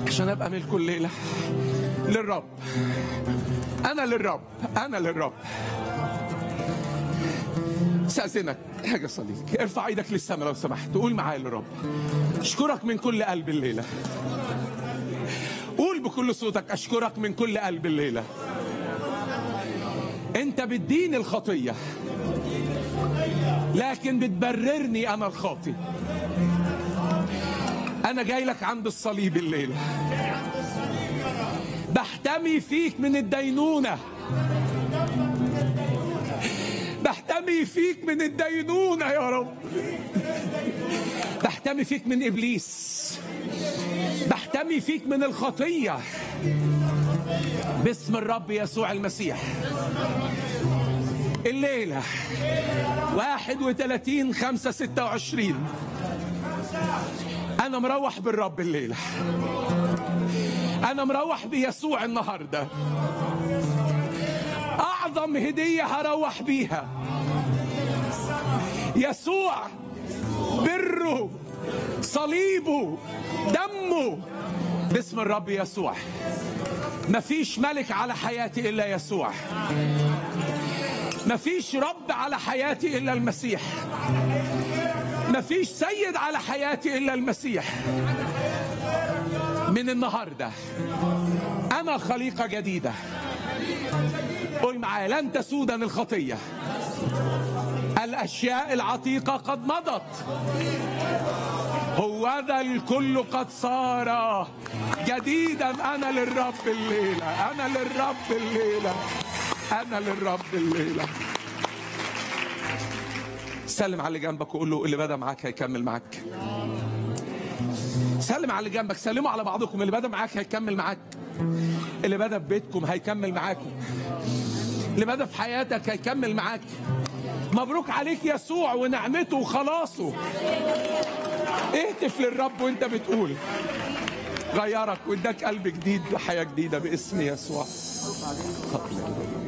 عشان ابقى ملك الليله للرب انا للرب انا للرب استاذنك حاجه صديق ارفع ايدك للسماء لو سمحت قول معايا للرب اشكرك من كل قلب الليله قول بكل صوتك اشكرك من كل قلب الليله انت بتدين الخطيه لكن بتبررني انا الخاطي انا جاي لك عند الصليب الليله بحتمي فيك من الدينونه بحتمي فيك من الدينونه يا رب بحتمي فيك من ابليس بحتمي فيك من الخطيه باسم الرب يسوع المسيح الليله 31 5 26 انا مروح بالرب الليله انا مروح بيسوع النهارده اعظم هديه هروح بيها يسوع بره صليبه دمه باسم الرب يسوع مفيش ملك على حياتي الا يسوع مفيش رب على حياتي الا المسيح مفيش سيد على حياتي الا المسيح من النهارده انا خليقه جديده قول معايا لن تسودني الخطيه الاشياء العتيقه قد مضت هو ذا الكل قد صار جديدا انا للرب الليله انا للرب الليله انا للرب الليله سلم على اللي جنبك وقول له اللي بدا معاك هيكمل معاك سلم على اللي جنبك سلموا على بعضكم اللي بدا معاك هيكمل معاك اللي بدا في بيتكم هيكمل معاكم اللي بدا في حياتك هيكمل معاك مبروك عليك يسوع ونعمته وخلاصه اهتف للرب وانت بتقول غيرك واداك قلب جديد وحياه جديده باسم يسوع